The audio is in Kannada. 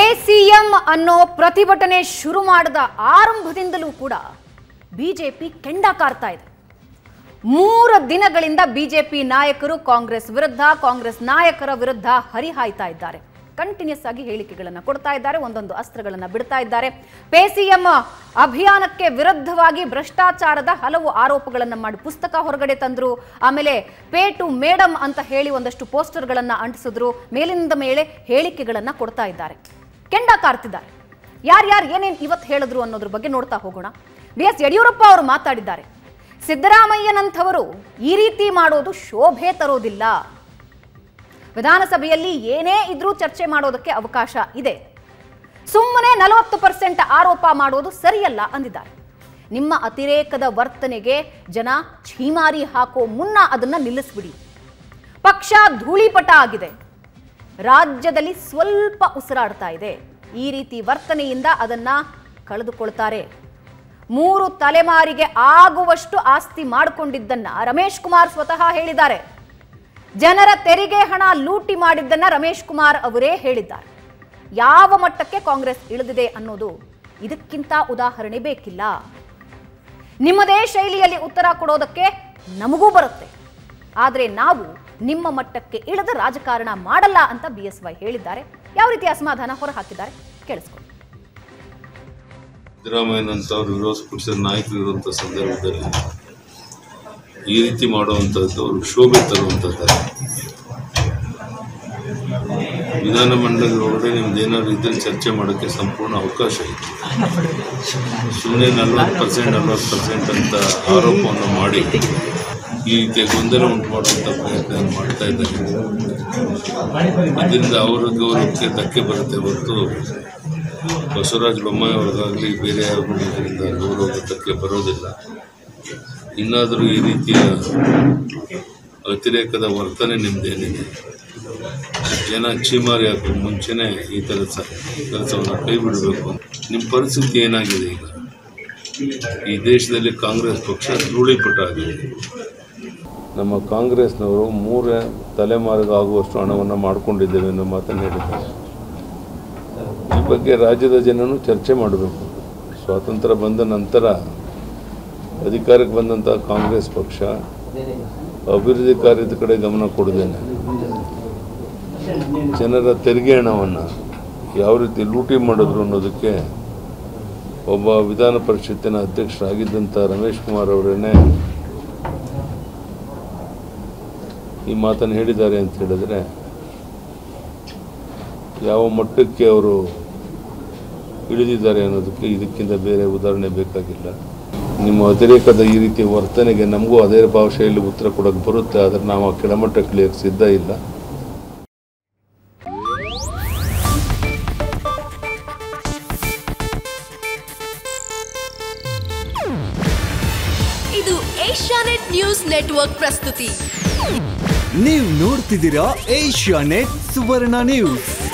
ಪೇಸಿಎಂ ಅನ್ನೋ ಪ್ರತಿಭಟನೆ ಶುರು ಮಾಡಿದ ಆರಂಭದಿಂದಲೂ ಕೂಡ ಬಿಜೆಪಿ ಕೆಂಡ ಕಾರ್ತಾ ಇದೆ ಮೂರು ದಿನಗಳಿಂದ ಬಿಜೆಪಿ ನಾಯಕರು ಕಾಂಗ್ರೆಸ್ ವಿರುದ್ಧ ಕಾಂಗ್ರೆಸ್ ನಾಯಕರ ವಿರುದ್ಧ ಹರಿಹಾಯ್ತಾ ಇದ್ದಾರೆ ಕಂಟಿನ್ಯೂಸ್ ಆಗಿ ಹೇಳಿಕೆಗಳನ್ನು ಕೊಡ್ತಾ ಇದ್ದಾರೆ ಒಂದೊಂದು ಅಸ್ತ್ರಗಳನ್ನು ಬಿಡ್ತಾ ಇದ್ದಾರೆ ಪೇಸಿಎಂ ಅಭಿಯಾನಕ್ಕೆ ವಿರುದ್ಧವಾಗಿ ಭ್ರಷ್ಟಾಚಾರದ ಹಲವು ಆರೋಪಗಳನ್ನು ಮಾಡಿ ಪುಸ್ತಕ ಹೊರಗಡೆ ತಂದ್ರು ಆಮೇಲೆ ಪೇ ಟು ಮೇಡಮ್ ಅಂತ ಹೇಳಿ ಒಂದಷ್ಟು ಪೋಸ್ಟರ್ಗಳನ್ನು ಅಂಟಿಸಿದ್ರು ಮೇಲಿಂದ ಮೇಲೆ ಹೇಳಿಕೆಗಳನ್ನು ಕೊಡ್ತಾ ಇದ್ದಾರೆ ಕೆಂಡ ಕಾರ್ತಿದ್ದಾರೆ ಯಾರ್ಯಾರು ಏನೇನು ಇವತ್ತು ಹೇಳಿದ್ರು ಅನ್ನೋದ್ರ ಬಗ್ಗೆ ನೋಡ್ತಾ ಹೋಗೋಣ ಬಿ ಎಸ್ ಯಡಿಯೂರಪ್ಪ ಅವರು ಮಾತಾಡಿದ್ದಾರೆ ಸಿದ್ದರಾಮಯ್ಯನಂಥವರು ಈ ರೀತಿ ಮಾಡೋದು ಶೋಭೆ ತರೋದಿಲ್ಲ ವಿಧಾನಸಭೆಯಲ್ಲಿ ಏನೇ ಇದ್ರೂ ಚರ್ಚೆ ಮಾಡೋದಕ್ಕೆ ಅವಕಾಶ ಇದೆ ಸುಮ್ಮನೆ ನಲವತ್ತು ಪರ್ಸೆಂಟ್ ಆರೋಪ ಮಾಡೋದು ಸರಿಯಲ್ಲ ಅಂದಿದ್ದಾರೆ ನಿಮ್ಮ ಅತಿರೇಕದ ವರ್ತನೆಗೆ ಜನ ಛೀಮಾರಿ ಹಾಕೋ ಮುನ್ನ ಅದನ್ನ ನಿಲ್ಲಿಸ್ಬಿಡಿ ಪಕ್ಷ ಧೂಳಿಪಟ ಆಗಿದೆ ರಾಜ್ಯದಲ್ಲಿ ಸ್ವಲ್ಪ ಉಸಿರಾಡ್ತಾ ಇದೆ ಈ ರೀತಿ ವರ್ತನೆಯಿಂದ ಅದನ್ನ ಕಳೆದುಕೊಳ್ತಾರೆ ಮೂರು ತಲೆಮಾರಿಗೆ ಆಗುವಷ್ಟು ಆಸ್ತಿ ಮಾಡಿಕೊಂಡಿದ್ದನ್ನ ರಮೇಶ್ ಕುಮಾರ್ ಸ್ವತಃ ಹೇಳಿದ್ದಾರೆ ಜನರ ತೆರಿಗೆ ಹಣ ಲೂಟಿ ಮಾಡಿದ್ದನ್ನ ರಮೇಶ್ ಕುಮಾರ್ ಅವರೇ ಹೇಳಿದ್ದಾರೆ ಯಾವ ಮಟ್ಟಕ್ಕೆ ಕಾಂಗ್ರೆಸ್ ಇಳಿದಿದೆ ಅನ್ನೋದು ಇದಕ್ಕಿಂತ ಉದಾಹರಣೆ ಬೇಕಿಲ್ಲ ನಿಮ್ಮದೇ ಶೈಲಿಯಲ್ಲಿ ಉತ್ತರ ಕೊಡೋದಕ್ಕೆ ನಮಗೂ ಬರುತ್ತೆ ಆದರೆ ನಾವು ನಿಮ್ಮ ಮಟ್ಟಕ್ಕೆ ಇಳಿದ ರಾಜಕಾರಣ ಮಾಡಲ್ಲ ಅಂತ ಬಿ ಎಸ್ ವೈ ಹೇಳಿದ್ದಾರೆ ಯಾವ ರೀತಿ ಅಸಮಾಧಾನ ಹೊರಹಾಕಿದ್ದಾರೆ ಕೇಳಿಸ್ಕೊಳ್ಳಿ ಸಿದ್ದರಾಮಯ್ಯನಂತವ್ರು ವಿರೋಧ ಪಕ್ಷದ ನಾಯಕರು ಇರುವಂಥ ಸಂದರ್ಭದಲ್ಲಿ ಈ ರೀತಿ ಮಾಡುವಂಥದ್ದು ಅವರು ಶೋಭೆ ತರುವಂಥದ್ದು ವಿಧಾನಮಂಡಲದ ಒಳಗಡೆ ನಿಮ್ದು ಏನಾದ್ರು ಇದ್ದರೆ ಚರ್ಚೆ ಮಾಡೋಕ್ಕೆ ಸಂಪೂರ್ಣ ಅವಕಾಶ ಇದೆ ಸುಮ್ಮನೆ ನಲ್ವತ್ತು ಪರ್ಸೆಂಟ್ ನಲ್ವತ್ತು ಪರ್ಸೆಂಟ್ ಅಂತ ಆರೋಪವನ್ನು ಮಾಡಿ ಈ ರೀತಿಯ ಗೊಂದಲ ಉಂಟು ಮಾಡುವಂಥ ಪ್ರಯತ್ನ ಮಾಡ್ತಾ ಇದ್ದಾರೆ ಇದರಿಂದ ಅವರ ಗೌರವಕ್ಕೆ ಧಕ್ಕೆ ಬರುತ್ತೆ ಹೊರತು ಬಸವರಾಜ ಬೊಮ್ಮಾಯಿ ಅವ್ರಿಗಾಗಲಿ ಬೇರೆ ಯಾರಿಗೂ ಇದರಿಂದ ಗೌರವಕ್ಕೆ ಬರೋದಿಲ್ಲ ಇನ್ನಾದರೂ ಈ ರೀತಿಯ ಅತಿರೇಕದ ವರ್ತನೆ ನಿಮ್ಮದೇನಿದೆ ಜನ ಚೀಮಾರಿ ಹಾಕೋ ಮುಂಚೆನೇ ಈ ಥರ ಸ ಕೆಲಸವನ್ನು ಕೈ ಬಿಡಬೇಕು ನಿಮ್ಮ ಪರಿಸ್ಥಿತಿ ಏನಾಗಿದೆ ಈಗ ಈ ದೇಶದಲ್ಲಿ ಕಾಂಗ್ರೆಸ್ ಪಕ್ಷ ಧೂಳಿಪಟ ಆಗಿದೆ ನಮ್ಮ ಕಾಂಗ್ರೆಸ್ನವರು ಮೂರೇ ತಲೆಮಾರಿಗೆ ಆಗುವಷ್ಟು ಹಣವನ್ನು ಮಾಡಿಕೊಂಡಿದ್ದೇವೆ ಅನ್ನೋ ಮಾತನ್ನು ಹೇಳಿದ್ದಾರೆ ಈ ಬಗ್ಗೆ ರಾಜ್ಯದ ಜನನು ಚರ್ಚೆ ಮಾಡಬೇಕು ಸ್ವಾತಂತ್ರ್ಯ ಬಂದ ನಂತರ ಅಧಿಕಾರಕ್ಕೆ ಬಂದಂಥ ಕಾಂಗ್ರೆಸ್ ಪಕ್ಷ ಅಭಿವೃದ್ಧಿ ಕಾರ್ಯದ ಕಡೆ ಗಮನ ಕೊಡದೇನೆ ಜನರ ತೆರಿಗೆ ಹಣವನ್ನು ಯಾವ ರೀತಿ ಲೂಟಿ ಮಾಡಿದ್ರು ಅನ್ನೋದಕ್ಕೆ ಒಬ್ಬ ವಿಧಾನ ಪರಿಷತ್ತಿನ ಅಧ್ಯಕ್ಷರಾಗಿದ್ದಂಥ ರಮೇಶ್ ಕುಮಾರ್ ಅವರೇನೆ ಈ ಮಾತನ್ನು ಹೇಳಿದ್ದಾರೆ ಅಂತ ಹೇಳಿದ್ರೆ ಯಾವ ಮಟ್ಟಕ್ಕೆ ಅವರು ಇಳಿದಿದ್ದಾರೆ ಅನ್ನೋದಕ್ಕೆ ಇದಕ್ಕಿಂತ ಬೇರೆ ಉದಾಹರಣೆ ಬೇಕಾಗಿಲ್ಲ ನಿಮ್ಮ ಅತಿರೇಕದ ಈ ರೀತಿಯ ವರ್ತನೆಗೆ ನಮಗೂ ಅದೇ ಭಾಷೆಯಲ್ಲಿ ಉತ್ತರ ಕೊಡೋಕ್ಕೆ ಬರುತ್ತೆ ಆದರೆ ನಾವು ಆ ಕೆಳಮಟ್ಟಕ್ಕೆ ಇಳಿಯೋಕ್ಕೆ ಸಿದ್ಧ ಇಲ್ಲ ಇದು ಏಷ್ಯಾನೆಟ್ ನ್ಯೂಸ್ ನೆಟ್ವರ್ಕ್ ಪ್ರಸ್ತುತಿ ನೀವು ನೋಡ್ತಿದ್ದೀರಾ ಏಷ್ಯಾ ನೆಟ್ ಸುವರ್ಣ ನ್ಯೂಸ್